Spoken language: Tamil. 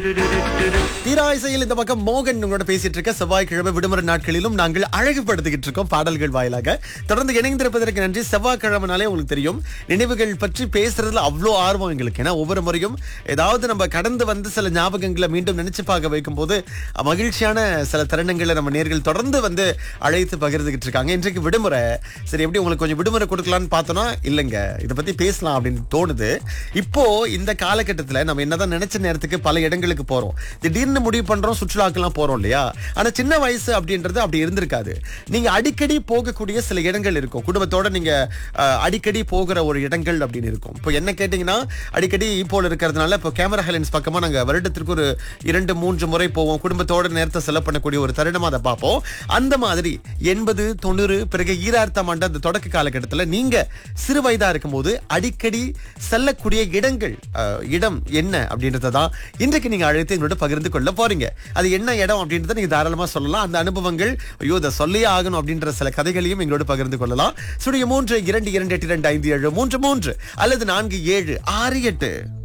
தீராயிசையில் இந்த பக்கம் மோகன் உங்களோட பேசிட்டு இருக்க செவ்வாய்க்கிழமை விடுமுறை நாட்களிலும் நாங்கள் அழகுபடுத்திக்கிட்டு இருக்கோம் பாடல்கள் வாயிலாக தொடர்ந்து இணைந்திருப்பதற்கு நன்றி செவ்வாய்க்கிழமைனாலே உங்களுக்கு தெரியும் நினைவுகள் பற்றி பேசுறதுல அவ்வளோ ஆர்வம் எங்களுக்கு ஏன்னா ஒவ்வொரு முறையும் ஏதாவது நம்ம கடந்து வந்து சில ஞாபகங்களை மீண்டும் நினைச்சு பார்க்க வைக்கும் போது மகிழ்ச்சியான சில தருணங்களை நம்ம நேர்கள் தொடர்ந்து வந்து அழைத்து பகிர்ந்துகிட்டு இருக்காங்க இன்றைக்கு விடுமுறை சரி எப்படி உங்களுக்கு கொஞ்சம் விடுமுறை கொடுக்கலாம்னு பார்த்தோம்னா இல்லைங்க இதை பத்தி பேசலாம் அப்படின்னு தோணுது இப்போ இந்த காலகட்டத்தில் நம்ம என்னதான் நினைச்ச நேரத்துக்கு பல இடங்களுக்கு போறோம் திடீர்னு முடிவு பண்றோம் சுற்றுலாக்கெல்லாம் போறோம் இல்லையா ஆனா சின்ன வயசு அப்படின்றது அப்படி இருந்திருக்காது நீங்க அடிக்கடி போகக்கூடிய சில இடங்கள் இருக்கும் குடும்பத்தோட நீங்க அஹ், அடிக்கடி போகிற ஒரு இடங்கள் அப்படின்னு இருக்கும் இப்போ என்ன கேட்டீங்கன்னா அடிக்கடி இப்போ இருக்கிறதுனால இப்போ கேமரா ஹெலன்ஸ் பக்கமா நாங்க வருடத்திற்கு ஒரு இரண்டு மூன்று முறை போவோம் குடும்பத்தோட நேரத்தை செலவு பண்ணக்கூடிய ஒரு தருணமா அதை பார்ப்போம் அந்த மாதிரி எண்பது தொண்ணூறு பிறகு ஈராயிரத்தாம் ஆண்டு அந்த தொடக்க காலகட்டத்தில் நீங்க சிறு வயதா இருக்கும்போது அடிக்கடி செல்லக்கூடிய இடங்கள் அஹ், இடம் என்ன அப்படின்றத தான் இன்றைக்கு நீங்க அழைத்து எங்களோட பகிர்ந்து கொள்ள போறீங்க அது என்ன இடம் அப்படின்றத நீங்க தாராளமா சொல்லலாம் அந்த அனுபவங்கள் ஐயோ இதை சொல்லியே ஆகணும் அப்படின்ற சில கதைகளையும் எங்களோட பகிர்ந்து கொள்ளலாம் சுடிய மூன்று இரண்டு இரண்டு எட்டு இரண்டு ஐந்து ஏழு மூன்று மூன்று அல்லது நான்கு ஏழு ஆறு எட்டு